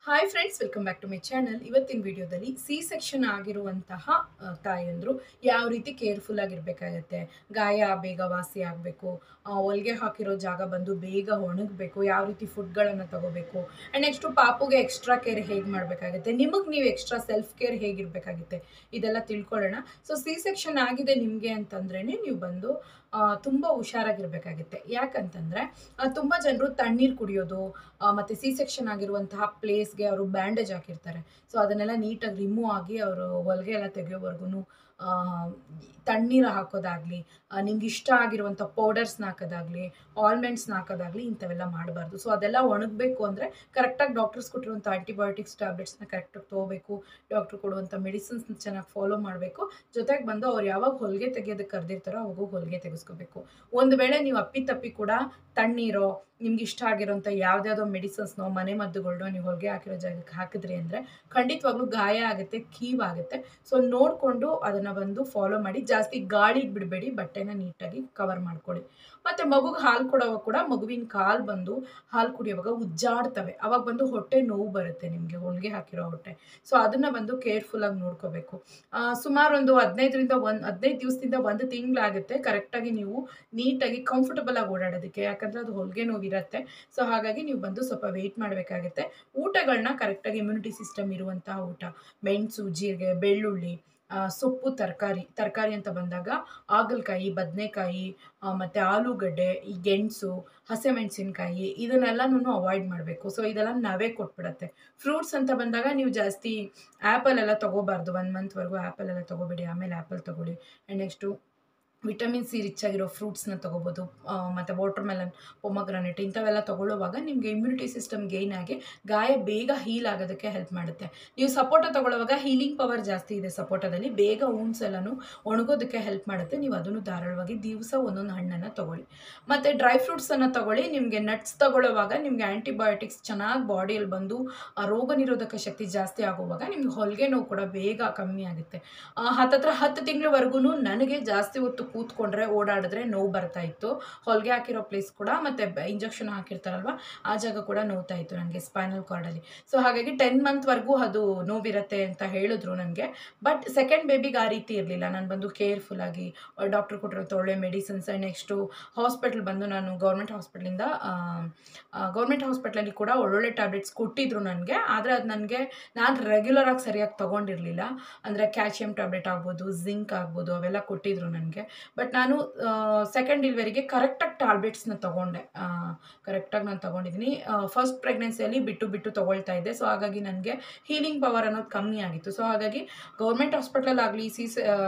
hi friends welcome back to my channel ಇವತ್ತಿನ ವಿಡಿಯೋದಲ್ಲಿ C section ಆಗಿರುವಂತಹ ಆ, ತಾಯಂದ್ರು ಯಾವ ರೀತಿ ಕೇರ್ಫುಲ್ ಆಗಿರ್ಬೇಕಾಗತ್ತೆ ಗಾಯ ಬೇಗ ವಾಸಿ ಆಗಬೇಕು ಹೊಲಿಗೆ ಹಾಕಿರೋ ಜಾಗ ಬಂದು ಬೇಗ ಒಣಗಬೇಕು ಯಾವ ರೀತಿ ಫುಡ್ಗಳನ್ನು ತಗೋಬೇಕು ಆ್ಯಂಡ್ ನೆಕ್ಸ್ಟು ಪಾಪುಗೆ ಎಕ್ಸ್ಟ್ರಾ ಕೇರ್ ಹೇಗೆ ಮಾಡಬೇಕಾಗುತ್ತೆ ನಿಮಗೆ ನೀವು ಎಕ್ಸ್ಟ್ರಾ ಸೆಲ್ಫ್ ಕೇರ್ ಹೇಗಿರಬೇಕಾಗುತ್ತೆ ಇದೆಲ್ಲ ತಿಳ್ಕೊಳ್ಳೋಣ ಸೊ ಸಿ ಸೆಕ್ಷನ್ ಆಗಿದೆ ನಿಮಗೆ ಅಂತಂದ್ರೇ ನೀವು ಬಂದು ಆ, ತುಂಬ ಹುಷಾರಾಗಿರ್ಬೇಕಾಗುತ್ತೆ ಯಾಕಂತಂದರೆ ತುಂಬ ಜನರು ತಣ್ಣೀರು ಕುಡಿಯೋದು ಆ, ಮತ್ತೆ ಸಿ ಸೆಕ್ಷನ್ ಆಗಿರುವಂತಹ ಪ್ಲೇಸ್ಗೆ ಅವರು ಬ್ಯಾಂಡೇಜ್ ಹಾಕಿರ್ತಾರೆ ಸೊ ಅದನ್ನೆಲ್ಲ ನೀಟಾಗಿ ರಿಮೂವ್ ಆಗಿ ಅವರು ಹೊಲಿಗೆ ಎಲ್ಲ ತೆಗೆಯೋವರೆಗೂ ತಣ್ಣೀರು ಹಾಕೋದಾಗಲಿ ನಿಮ್ಗೆ ಇಷ್ಟ ಆಗಿರುವಂಥ ಪೌಡರ್ಸ್ನ ಹಾಕೋದಾಗಲಿ ಆಲ್ಮೆಂಟ್ಸ್ನ ಹಾಕೋದಾಗಲಿ ಇಂಥವೆಲ್ಲ ಮಾಡಬಾರ್ದು ಸೊ ಅದೆಲ್ಲ ಒಣಗಬೇಕು ಅಂದರೆ ಕರೆಕ್ಟಾಗಿ ಡಾಕ್ಟರ್ಸ್ ಕೊಟ್ಟಿರುವಂಥ ಆಂಟಿಬಯೋಟಿಕ್ಸ್ ಟ್ಯಾಬ್ಲೆಟ್ಸ್ನ ಕರೆಕ್ಟಾಗಿ ತೊಗೋಬೇಕು ಡಾಕ್ಟ್ರು ಕೊಡುವಂಥ ಮೆಡಿಸಿನ್ಸ್ನ ಚೆನ್ನಾಗಿ ಫಾಲೋ ಮಾಡಬೇಕು ಜೊತೆಗೆ ಬಂದು ಅವ್ರು ಯಾವಾಗ ಹೊಲಿಗೆ ತೆಗೆಯೋದಕ್ಕೆ ಕರೆದಿರ್ತಾರೋ ಅವಾಗ ಹೊಲಿಗೆ ತೆಗೆಸ್ಕೋಬೇಕು ಒಂದು ವೇಳೆ ನೀವು ಅಪ್ಪಿತಪ್ಪಿ ಕೂಡ ತಣ್ಣೀರೋ ನಿಮ್ಗೆ ಇಷ್ಟ ಆಗಿರೋಂಥ ಯಾವ್ದ್ಯಾವ್ದೋ ಮೆಡಿಸಿನ್ಸ್ನೋ ಮನೆ ಮದ್ದುಗಳನ್ನೋ ನೀವು ಹೊಲಿಗೆ ಹಾಕಿರೋ ಜಾಗಕ್ಕೆ ಹಾಕಿದ್ರಿ ಅಂದರೆ ಖಂಡಿತವಾಗ್ಲೂ ಗಾಯ ಆಗುತ್ತೆ ಕೀವಾಗುತ್ತೆ ಸೊ ನೋಡಿಕೊಂಡು ಅದನ್ನು ಬಂದು ಫಾಲೋ ಮಾಡಿ ಜಾಸ್ತಿ ಗಾಳಿಗೆ ಬಿಡಬೇಡಿ ಬಟ್ಟೆನ ನೀಟಾಗಿ ಕವರ್ ಮಾಡ್ಕೊಳ್ಳಿ ಮತ್ತು ಮಗುಗೆ ಹಾಲು ಕೊಡೋವಾಗ ಕೂಡ ಮಗುವಿನ ಕಾಲು ಬಂದು ಹಾಲು ಕುಡಿಯೋವಾಗ ಉಜ್ಜಾಡ್ತವೆ ಅವಾಗ ಬಂದು ಹೊಟ್ಟೆ ನೋವು ಬರುತ್ತೆ ನಿಮಗೆ ಹೊಲಿಗೆ ಹಾಕಿರೋ ಹೊಟ್ಟೆ ಸೊ ಅದನ್ನು ಬಂದು ಕೇರ್ಫುಲ್ಲಾಗಿ ನೋಡ್ಕೋಬೇಕು ಸುಮಾರು ಒಂದು ಹದಿನೈದರಿಂದ ಒಂದು ಹದಿನೈದು ದಿವಸದಿಂದ ಒಂದು ತಿಂಗಳಾಗುತ್ತೆ ಕರೆಕ್ಟಾಗಿ ನೀವು ನೀಟಾಗಿ ಕಂಫರ್ಟಬಲ್ ಆಗಿ ಓಡಾಡೋದಕ್ಕೆ ಯಾಕಂದರೆ ಅದು ಹೊಲಿಗೆ ನೋವಿರುತ್ತೆ ಸೊ ಹಾಗಾಗಿ ನೀವು ಬಂದು ಸ್ವಲ್ಪ ವೆಯ್ಟ್ ಮಾಡಬೇಕಾಗುತ್ತೆ ಊಟಗಳನ್ನ ಕರೆಕ್ಟಾಗಿ ಇಮ್ಯುನಿಟಿ ಸಿಸ್ಟಮ್ ಇರುವಂತಹ ಊಟ ಮೆಣಸು ಜೀರಿಗೆ ಬೆಳ್ಳುಳ್ಳಿ ಆ, ಸೊಪ್ಪು ತರಕಾರಿ ತರಕಾರಿ ಅಂತ ಬಂದಾಗ ಹಾಗಲಕಾಯಿ ಬದನೆಕಾಯಿ ಮತ್ತು ಆಲೂಗಡ್ಡೆ ಈ ಗೆಣಸು ಹಸಿಮೆಣಸಿನ್ಕಾಯಿ ಇದನ್ನೆಲ್ಲನೂ ಅವಾಯ್ಡ್ ಮಾಡಬೇಕು ಸೊ ಇದೆಲ್ಲ ನಾವೇ ಕೊಟ್ಬಿಡತ್ತೆ ಫ್ರೂಟ್ಸ್ ಅಂತ ಬಂದಾಗ ನೀವು ಜಾಸ್ತಿ ಆ್ಯಪಲ್ ಎಲ್ಲ ತೊಗೋಬಾರ್ದು ಒನ್ ಮಂತ್ವರೆಗೂ ಆ್ಯಪಲ್ ಎಲ್ಲ ತೊಗೋಬೇಡಿ ಆಮೇಲೆ ಆ್ಯಪಲ್ ತೊಗೊಳ್ಳಿ and next vitamin C rich ಆಗಿರೋ ಫ್ರೂಟ್ಸ್ನ ತೊಗೋಬೋದು ಮತ್ತು ವಾಟರ್ ಮೆಲನ್ ಪೊಮಗ್ರಾನೆಟ್ ಇಂಥವೆಲ್ಲ ತೊಗೊಳ್ಳುವಾಗ ನಿಮಗೆ ಇಮ್ಯುನಿಟಿ ಸಿಸ್ಟಮ್ ಗೇನ್ ಆಗಿ ಗಾಯ ಬೇಗ ಹೀಲ್ ಆಗೋದಕ್ಕೆ ಹೆಲ್ಪ್ ಮಾಡುತ್ತೆ ನೀವು ಸಪೋಟ ತೊಗೊಳ್ಳುವಾಗ ಹೀಲಿಂಗ್ ಪವರ್ ಜಾಸ್ತಿ ಇದೆ ಸಪೋಟದಲ್ಲಿ ಬೇಗ ಊನ್ಸ್ ಎಲ್ಲನೂ ಒಣಗೋದಕ್ಕೆ ಹೆಲ್ಪ್ ಮಾಡುತ್ತೆ ನೀವು ಅದನ್ನು ಧಾರಾಳವಾಗಿ ದಿವಸ ಒಂದೊಂದು ಹಣ್ಣನ್ನು ತೊಗೊಳ್ಳಿ ಮತ್ತು ಡ್ರೈ ಫ್ರೂಟ್ಸನ್ನು ತೊಗೊಳ್ಳಿ ನಿಮಗೆ ನಟ್ಸ್ ತೊಗೊಳ್ಳುವಾಗ ನಿಮಗೆ ಆ್ಯಂಟಿಬಯೋಟಿಕ್ಸ್ ಚೆನ್ನಾಗಿ ಬಾಡಿಯಲ್ಲಿ ಬಂದು ಆ ರೋಗ ನಿರೋಧಕ ಶಕ್ತಿ ಜಾಸ್ತಿ ಆಗುವಾಗ ನಿಮ್ಗೆ ಹೊಲಿಗೆ ನೋವು ಕೂಡ ಬೇಗ ಕಮ್ಮಿ ಆಗುತ್ತೆ ಆ, ಹತ್ತತ್ರ ಹತ್ತು ತಿಂಗಳವರೆಗೂ ನನಗೆ ಜಾಸ್ತಿ ಹೊತ್ತು ಕೂತ್ಕೊಂಡ್ರೆ ಓಡಾಡಿದ್ರೆ ನೋವು ಬರ್ತಾ ಇತ್ತು ಹೊಲಿಗೆ ಹಾಕಿರೋ ಪ್ಲೇಸ್ ಕೂಡ ಮತ್ತು ಇಂಜೆಕ್ಷನ್ ಹಾಕಿರ್ತಾರಲ್ವ ಆ ಜಾಗ ಕೂಡ ನೋವ್ತಾ ಇತ್ತು ನನಗೆ ಸ್ಪೈನಲ್ ಕಾರ್ಡಲ್ಲಿ ಸೊ ಹಾಗಾಗಿ ಟೆನ್ ಮಂತ್ವರೆಗೂ ಅದು ನೋವಿರುತ್ತೆ ಅಂತ ಹೇಳಿದ್ರು ನನಗೆ ಬಟ್ ಸೆಕೆಂಡ್ ಬೇಬಿಗೆ ಆ ರೀತಿ ಇರಲಿಲ್ಲ ನಾನು ಬಂದು ಕೇರ್ಫುಲ್ಲಾಗಿ ಡಾಕ್ಟ್ರ್ ಕೊಟ್ಟಿರೋ ಒಳ್ಳೆ ಮೆಡಿಸಿನ್ಸ್ ಆ್ಯಂಡ್ ನೆಕ್ಸ್ಟು ಹಾಸ್ಪಿಟ್ಲ್ ಬಂದು ನಾನು ಗೌರ್ಮೆಂಟ್ ಹಾಸ್ಪಿಟ್ಲಿಂದ ಗೌರ್ಮೆಂಟ್ ಹಾಸ್ಪಿಟ್ಲಲ್ಲಿ ಕೂಡ ಒಳ್ಳೊಳ್ಳೆ ಟ್ಯಾಬ್ಲೆಟ್ಸ್ ಕೊಟ್ಟಿದ್ರು ನನಗೆ ಆದರೆ ಅದು ನನಗೆ ನಾನು ರೆಗ್ಯುಲರಾಗಿ ಸರಿಯಾಗಿ ತೊಗೊಂಡಿರಲಿಲ್ಲ ಅಂದರೆ ಕ್ಯಾಲ್ಶಿಯಂ ಟ್ಯಾಬ್ಲೆಟ್ ಆಗ್ಬೋದು ಜಿಂಕ್ ಆಗ್ಬೋದು ಅವೆಲ್ಲ ಕೊಟ್ಟಿದ್ರು ನನಗೆ ಬಟ್ ನಾನು ಸೆಕೆಂಡ್ ಡಿಲಿವರಿಗೆ ಕರೆಕ್ಟಾಗಿ ಟ್ಯಾಬ್ಲೆಟ್ಸ್ನ ತೊಗೊಂಡೆ ಕರೆಕ್ಟಾಗಿ ನಾನು ತೊಗೊಂಡಿದ್ದೀನಿ ಫಸ್ಟ್ ಪ್ರೆಗ್ನೆನ್ಸಿಯಲ್ಲಿ ಬಿಟ್ಟು ಬಿಟ್ಟು ತೊಗೊಳ್ತಾ ಇದ್ದೆ ಸೊ ಹಾಗಾಗಿ ನನಗೆ ಹೀಲಿಂಗ್ ಪವರ್ ಅನ್ನೋದು ಕಮ್ಮಿ ಆಗಿತ್ತು ಸೊ ಹಾಗಾಗಿ ಗೌರ್ಮೆಂಟ್ ಹಾಸ್ಪಿಟ್ಲಲ್ಲಾಗಲಿ ಸಿ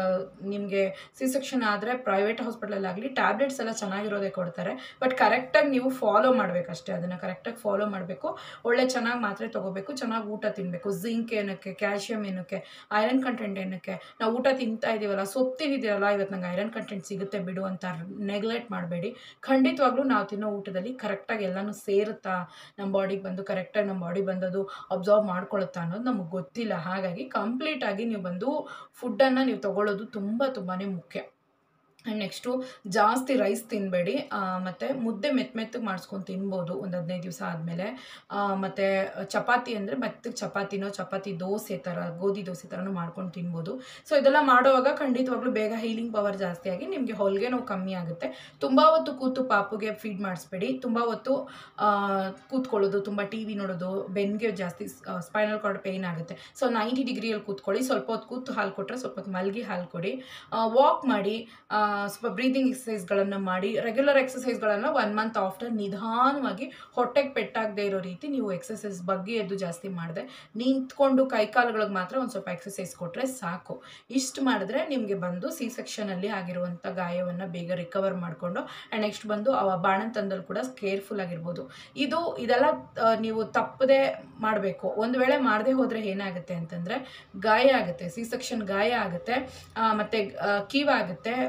ನಿಮಗೆ ಸಿ ಸೆಕ್ಷನ್ ಆದರೆ ಪ್ರೈವೇಟ್ ಹಾಸ್ಪಿಟ್ಲಲ್ಲಾಗಲಿ ಟ್ಯಾಬ್ಲೆಟ್ಸ್ ಎಲ್ಲ ಚೆನ್ನಾಗಿರೋದೇ ಕೊಡ್ತಾರೆ ಬಟ್ ಕರೆಕ್ಟಾಗಿ ನೀವು ಫಾಲೋ ಮಾಡಬೇಕಷ್ಟೇ ಅದನ್ನು ಕರೆಕ್ಟಾಗಿ ಫಾಲೋ ಮಾಡಬೇಕು ಒಳ್ಳೆ ಚೆನ್ನಾಗಿ ಮಾತ್ರೆ ತೊಗೋಬೇಕು ಚೆನ್ನಾಗಿ ಊಟ ತಿನ್ನಬೇಕು ಜಿಂಕ್ ಏನಕ್ಕೆ ಕ್ಯಾಲ್ಶಿಯಂ ಏನಕ್ಕೆ ಐರನ್ ಕಂಟೆಂಟ್ ಏನಕ್ಕೆ ನಾವು ಊಟ ತಿಂತಾ ಇದೀವಲ್ಲ ಸೊಪ್ಪು ತಿಂದಿದ್ದೀರಲ್ಲ ಇವತ್ತು ನಂಗೆ ಐರನ್ ಕಂಟೆಂಟ್ ಸಿಗುತ್ತೆ ಬಿಡು ಅಂತ ನೆಗ್ಲೆಕ್ಟ್ ಮಾಡಬೇಡಿ ಖಂಡಿತವಾಗ್ಲೂ ನಾವು ತಿನ್ನೋ ಊಟದಲ್ಲಿ ಕರೆಕ್ಟಾಗಿ ಎಲ್ಲನೂ ಸೇರುತ್ತಾ ನಮ್ಮ ಬಾಡಿಗೆ ಬಂದು ಕರೆಕ್ಟಾಗಿ ನಮ್ಮ ಬಾಡಿ ಬಂದದು ಅಬ್ಸರ್ವ್ ಮಾಡ್ಕೊಳುತ್ತಾ ಅನ್ನೋದು ನಮಗೆ ಗೊತ್ತಿಲ್ಲ ಹಾಗಾಗಿ ಕಂಪ್ಲೀಟಾಗಿ ನೀವು ಬಂದು ಫುಡ್ಡನ್ನು ನೀವು ತೊಗೊಳ್ಳೋದು ತುಂಬ ತುಂಬಾ ಮುಖ್ಯ ಆ್ಯಂಡ್ ನೆಕ್ಸ್ಟು ಜಾಸ್ತಿ ರೈಸ್ ತಿನ್ನಬೇಡಿ ಮತ್ತು ಮುದ್ದೆ ಮೆತ್ತ ಮೆತ್ತಗೆ ಮಾಡಿಸ್ಕೊಂಡು ತಿನ್ಬೋದು ಒಂದು ಹದಿನೈದು ದಿವಸ ಆದಮೇಲೆ ಮತ್ತು ಚಪಾತಿ ಅಂದರೆ ಮೆತ್ತಗೆ ಚಪಾತಿನೋ ಚಪಾತಿ ದೋಸೆ ಥರ ಗೋಧಿ ದೋಸೆ ಥರನೂ ಮಾಡ್ಕೊಂಡು ತಿನ್ಬೋದು ಸೊ ಇದೆಲ್ಲ ಮಾಡುವಾಗ ಖಂಡಿತವಾಗ್ಲೂ ಬೇಗ ಹೀಲಿಂಗ್ ಪವರ್ ಜಾಸ್ತಿ ಆಗಿ ನಿಮಗೆ ಹೊಲಿಗೆ ನೋವು ಕಮ್ಮಿ ಆಗುತ್ತೆ ತುಂಬ ಹೊತ್ತು ಕೂತು ಪಾಪುಗೆ ಫೀಡ್ ಮಾಡಿಸ್ಬೇಡಿ ತುಂಬ ಹೊತ್ತು ಆ, ಕೂತ್ಕೊಳ್ಳೋದು ತುಂಬ ಟಿ ವಿ ನೋಡೋದು ಬೆನ್ಗೆ ಜಾಸ್ತಿ ಸ್ಪೈನಲ್ ಕಾರ್ಡ್ ಪೇಯ್ನ್ ಆಗುತ್ತೆ ಸೊ ನೈಂಟಿ ಡಿಗ್ರಿಯಲ್ಲಿ ಕೂತ್ಕೊಳ್ಳಿ ಸ್ವಲ್ಪ ಹೊತ್ತು ಕೂತು ಹಾಲು ಕೊಟ್ಟರೆ ಸ್ವಲ್ಪ ಹೊತ್ತು ಮಲಗಿ ಹಾಲು ಕೊಡಿ ವಾಕ್ ಮಾಡಿ ಆ, ಸ್ವಲ್ಪ ಬ್ರೀದಿಂಗ್ ಎಕ್ಸಸೈಸ್ಗಳನ್ನು ಮಾಡಿ ರೆಗ್ಯುಲರ್ ಎಕ್ಸಸೈಸ್ಗಳನ್ನು ಒನ್ ಮಂತ್ ಆಫ್ಟರ್ ನಿಧಾನವಾಗಿ ಹೊಟ್ಟೆಗೆ ಪೆಟ್ಟಾಗದೇ ಇರೋ ರೀತಿ ನೀವು ಎಕ್ಸಸೈಸ್ ಬಗ್ಗೆ ಎದ್ದು ಜಾಸ್ತಿ ಮಾಡಿದೆ ನಿಂತ್ಕೊಂಡು ಕೈಕಾಲುಗಳಿಗೆ ಮಾತ್ರ ಒಂದು ಸ್ವಲ್ಪ ಎಕ್ಸಸೈಸ್ ಕೊಟ್ಟರೆ ಸಾಕು ಇಷ್ಟು ಮಾಡಿದ್ರೆ ನಿಮಗೆ ಬಂದು ಸಿ ಸೆಕ್ಷನಲ್ಲಿ ಆಗಿರುವಂಥ ಗಾಯವನ್ನು ಬೇಗ ರಿಕವರ್ ಮಾಡಿಕೊಂಡು ಆ್ಯಂಡ್ ನೆಕ್ಸ್ಟ್ ಬಂದು ಅವ ಬಾಣಂತನದಲ್ಲಿ ಕೂಡ ಕೇರ್ಫುಲ್ ಆಗಿರ್ಬೋದು ಇದು ಇದೆಲ್ಲ ಆ, ನೀವು ತಪ್ಪದೆ ಮಾಡಬೇಕು ಒಂದು ವೇಳೆ ಮಾಡದೆ ಹೋದರೆ ಏನಾಗುತ್ತೆ ಅಂತಂದರೆ ಗಾಯ ಆಗುತ್ತೆ ಸಿ ಸೆಕ್ಷನ್ ಗಾಯ ಆಗುತ್ತೆ ಮತ್ತು ಕೀವಾಗುತ್ತೆ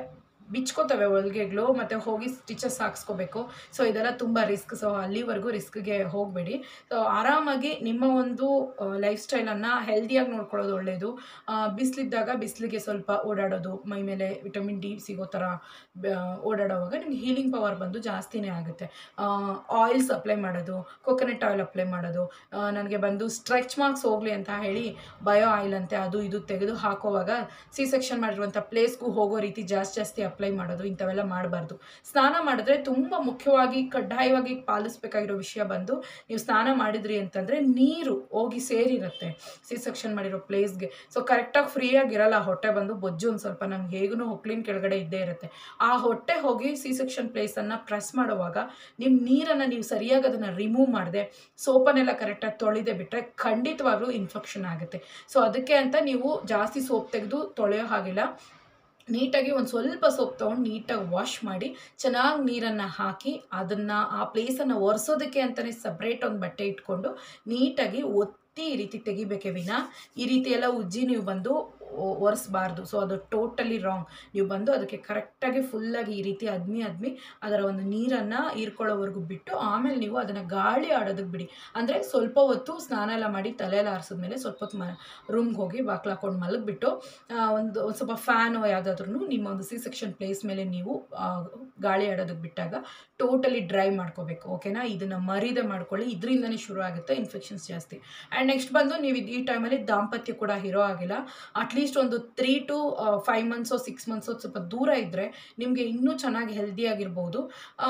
ಬಿಚ್ಕೋತವೆ ಹೊಲ್ಗೆಗಳು ಮತ್ತು ಹೋಗಿ ಸ್ಟಿಚಸ್ ಹಾಕ್ಸ್ಕೋಬೇಕು ಸೊ ಇದೆಲ್ಲ ತುಂಬ ರಿಸ್ಕ್ ಸೊ ಅಲ್ಲಿವರೆಗೂ ರಿಸ್ಕ್ಗೆ ಹೋಗಬೇಡಿ ಸೊ ಆರಾಮಾಗಿ ನಿಮ್ಮ ಒಂದು ಲೈಫ್ ಸ್ಟೈಲನ್ನು ಹೆಲ್ದಿಯಾಗಿ ನೋಡ್ಕೊಳ್ಳೋದು ಒಳ್ಳೆಯದು ಬಿಸಿಲಿದ್ದಾಗ ಬಿಸಿಲಿಗೆ ಸ್ವಲ್ಪ ಓಡಾಡೋದು ಮೈ ಮೇಲೆ ವಿಟಮಿನ್ ಡಿ ಸಿಗೋ ಥರ ಬ- ಓಡಾಡೋವಾಗ ನಿಮ್ಗೆ ಹೀಲಿಂಗ್ ಪವರ್ ಬಂದು ಜಾಸ್ತಿನೇ ಆಗುತ್ತೆ ಆಯಿಲ್ಸ್ ಅಪ್ಲೈ ಮಾಡೋದು ಕೊಕೊನಟ್ ಆಯಿಲ್ ಅಪ್ಲೈ ಮಾಡೋದು ನನಗೆ ಬಂದು ಸ್ಟ್ರೆಚ್ ಮಾರ್ಕ್ಸ್ ಹೋಗಲಿ ಅಂತ ಹೇಳಿ ಬಯೋ ಆಯಿಲ್ ಅಂತೆ ಅದು ಇದು ತೆಗೆದು ಹಾಕೋವಾಗ ಸಿ ಸೆಕ್ಷನ್ ಮಾಡಿರುವಂಥ ಪ್ಲೇಸ್ಗೂ ಹೋಗೋ ರೀತಿ ಜಾಸ್ತಿ ಜಾಸ್ತಿ ಅಪ್ಲೈ ಮಾಡೋದು ಇಂಥವೆಲ್ಲ ಮಾಡಬಾರ್ದು ಸ್ನಾನ ಮಾಡಿದ್ರೆ ತುಂಬ ಮುಖ್ಯವಾಗಿ ಕಡ್ಡಾಯವಾಗಿ ಪಾಲಿಸ್ಬೇಕಾಗಿರೋ ವಿಷಯ ಬಂದು ನೀವು ಸ್ನಾನ ಮಾಡಿದ್ರಿ ಅಂತಂದರೆ ನೀರು ಹೋಗಿ ಸೇರಿರುತ್ತೆ ಸಿ ಸೆಕ್ಷನ್ ಮಾಡಿರೋ ಪ್ಲೇಸ್ಗೆ ಸೊ ಕರೆಕ್ಟಾಗಿ ಫ್ರೀಯಾಗಿ ಇರಲ್ಲ ಹೊಟ್ಟೆ ಬಂದು ಬೊಜ್ಜು ಒಂದು ಸ್ವಲ್ಪ ನಮ್ಗೆ ಹೇಗೂ ಹೊಕ್ಲಿನ ಕೆಳಗಡೆ ಇದ್ದೇ ಇರುತ್ತೆ ಆ ಹೊಟ್ಟೆ ಹೋಗಿ ಸಿ ಸೆಕ್ಷನ್ ಪ್ಲೇಸನ್ನು ಪ್ರೆಸ್ ಮಾಡುವಾಗ ನಿಮ್ಮ ನೀರನ್ನು ನೀವು ಸರಿಯಾಗಿ ಅದನ್ನು ರಿಮೂವ್ ಮಾಡದೆ ಸೋಪನ್ನೆಲ್ಲ ಕರೆಕ್ಟಾಗಿ ತೊಳೆದೇ ಬಿಟ್ಟರೆ ಖಂಡಿತವಾಗ್ಲೂ ಇನ್ಫೆಕ್ಷನ್ ಆಗುತ್ತೆ ಸೊ ಅದಕ್ಕೆ ಅಂತ ನೀವು ಜಾಸ್ತಿ ಸೋಪ್ ತೆಗೆದು ತೊಳೆಯೋ ಹಾಗಿಲ್ಲ ನೀಟಾಗಿ ಒಂದು ಸ್ವಲ್ಪ ಸೋಪ್ ತೊಗೊಂಡು ನೀಟಾಗಿ ವಾಶ್ ಮಾಡಿ ಚೆನ್ನಾಗಿ ನೀರನ್ನು ಹಾಕಿ ಅದನ್ನು ಆ ಪ್ಲೇಸನ್ನು ಒರೆಸೋದಕ್ಕೆ ಅಂತಲೇ ಸಪ್ರೇಟ್ ಒಂದು ಬಟ್ಟೆ ಇಟ್ಕೊಂಡು ನೀಟಾಗಿ ಒತ್ತಿ ಈ ರೀತಿ ತೆಗಿಬೇಕೇ ವಿನ ಈ ರೀತಿ ಎಲ್ಲ ಉಜ್ಜಿ ನೀವು ಬಂದು ಒ- ಒರೆಸ್ಬಾರ್ದು ಸೊ ಅದು ಟೋಟಲಿ ರಾಂಗ್ ನೀವು ಬಂದು ಅದಕ್ಕೆ ಕರೆಕ್ಟಾಗಿ ಫುಲ್ಲಾಗಿ ಈ ರೀತಿ ಅದ್ಮಿ ಅದ್ಮಿ ಅದರ ಒಂದು ನೀರನ್ನು ಹೀರ್ಕೊಳ್ಳೋವರೆಗೂ ಬಿಟ್ಟು ಆಮೇಲೆ ನೀವು ಅದನ್ನು ಗಾಳಿ ಆಡೋದಕ್ಕೆ ಬಿಡಿ ಅಂದರೆ ಸ್ವಲ್ಪ ಹೊತ್ತು ಸ್ನಾನ ಎಲ್ಲ ಮಾಡಿ ತಲೆ ಎಲ್ಲ ಆರಿಸಿದ್ಮೇಲೆ ಸ್ವಲ್ಪ ಹೊತ್ತು ಮ ರೂಮ್ಗೆ ಹೋಗಿ ಬಾಕ್ಲು ಹಾಕೊಂಡು ಮಲಗಿಬಿಟ್ಟು ಒಂದು ಒಂದು ಸ್ವಲ್ಪ ಫ್ಯಾನು ಯಾವುದಾದ್ರೂ ನಿಮ್ಮ ಒಂದು ಸಿ ಸೆಕ್ಷನ್ ಪ್ಲೇಸ್ ಮೇಲೆ ನೀವು ಆ, ಗಾಳಿ ಆಡೋದಕ್ಕೆ ಬಿಟ್ಟಾಗ ಟೋಟಲಿ ಡ್ರೈ ಮಾಡ್ಕೋಬೇಕು ಓಕೆನಾ ಇದನ್ನು ಮರಿದೆ ಮಾಡ್ಕೊಳ್ಳಿ ಇದರಿಂದನೇ ಶುರು ಆಗುತ್ತೆ ಇನ್ಫೆಕ್ಷನ್ಸ್ ಜಾಸ್ತಿ ಆ್ಯಂಡ್ ನೆಕ್ಸ್ಟ್ ಬಂದು ನೀವು ಇದು ಈ ಟೈಮಲ್ಲಿ ದಾಂಪತ್ಯ ಕೂಡ ಇರೋ ಆಗಿಲ್ಲ ಅಟ್ಲೀಸ್ಟ್ ಒಂದು ತ್ರೀ ಟು ಫೈವ್ ಮಂತ್ಸೋ ಸಿಕ್ಸ್ ಮಂತ್ಸೋ ಸ್ವಲ್ಪ ದೂರ ಇದ್ದರೆ ನಿಮಗೆ ಇನ್ನೂ ಚೆನ್ನಾಗಿ ಹೆಲ್ದಿಯಾಗಿರ್ಬೋದು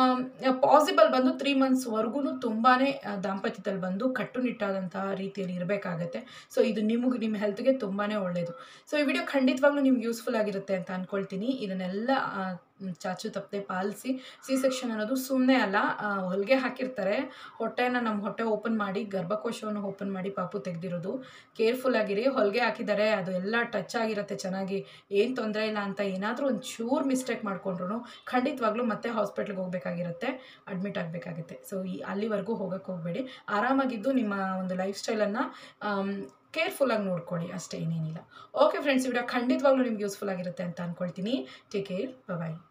ಪಾಸಿಬಲ್ ಬಂದು ತ್ರೀ ಮಂತ್ಸ್ವರೆಗೂ ತುಂಬಾ ದಾಂಪತ್ಯದಲ್ಲಿ ಬಂದು ಕಟ್ಟುನಿಟ್ಟಾದಂತಹ ರೀತಿಯಲ್ಲಿ ಇರಬೇಕಾಗತ್ತೆ ಸೊ ಇದು ನಿಮಗೆ ನಿಮ್ಮ ಹೆಲ್ತ್ಗೆ ತುಂಬಾ ಒಳ್ಳೆಯದು ಸೊ ಈ ವಿಡಿಯೋ ಖಂಡಿತವಾಗ್ಲೂ ನಿಮ್ಗೆ ಯೂಸ್ಫುಲ್ ಆಗಿರುತ್ತೆ ಅಂತ ಅಂದ್ಕೊಳ್ತೀನಿ ಇದನ್ನೆಲ್ಲ ಆ, ಮ್, ಚಾಚು ತಪ್ಪದೆ ಪಾಲಿಸಿ ಸಿ ಸೆಕ್ಷನ್ ಅನ್ನೋದು ಸುಮ್ಮನೆ ಅಲ್ಲ ಆ, ಹೊಲಿಗೆ ಹಾಕಿರ್ತಾರೆ ಹೊಟ್ಟೆನ ನಮ್ಮ ಹೊಟ್ಟೆ ಓಪನ್ ಮಾಡಿ ಗರ್ಭಕೋಶವನ್ನು ಓಪನ್ ಮಾಡಿ ಪಾಪು ತೆಗೆದಿರೋದು ಕೇರ್ಫುಲ್ ಆಗಿರಿ ಹೊಲಿಗೆ ಹಾಕಿದ್ದಾರೆ ಅದು ಎಲ್ಲ ಟಚ್ ಆಗಿರುತ್ತೆ ಚೆನ್ನಾಗಿ ಏನು ತೊಂದರೆ ಇಲ್ಲ ಅಂತ ಏನಾದರೂ ಒಂದು ಚೂರು ಮಿಸ್ಟೇಕ್ ಮಾಡ್ಕೊಂಡ್ರು ಖಂಡಿತವಾಗ್ಲೂ ಮತ್ತೆ ಹಾಸ್ಪಿಟ್ಲಿಗೆ ಹೋಗಬೇಕಾಗಿರುತ್ತೆ ಅಡ್ಮಿಟ್ ಆಗಬೇಕಾಗುತ್ತೆ ಸೊ ಈ ಅಲ್ಲಿವರೆಗೂ ಹೋಗಕ್ಕೆ ಹೋಗಬೇಡಿ ಆರಾಮಾಗಿದ್ದು ನಿಮ್ಮ ಒಂದು ಲೈಫ್ ಸ್ಟೈಲನ್ನು ಕೇರ್ಫುಲ್ಲಾಗಿ ನೋಡ್ಕೊಳ್ಳಿ ಅಷ್ಟೇ ಏನೇನಿಲ್ಲ ಓಕೆ ಫ್ರೆಂಡ್ಸ್ ವಿಡಿಯೋ ಖಂಡಿತವಾಗ್ಲೂ ನಿಮ್ಗೆ ಯೂಸ್ಫುಲ್ ಆಗಿರುತ್ತೆ ಅಂತ ಅಂದ್ಕೊಳ್ತೀನಿ ಟೇಕ್ ಕೇರ್ ಬಾಯ್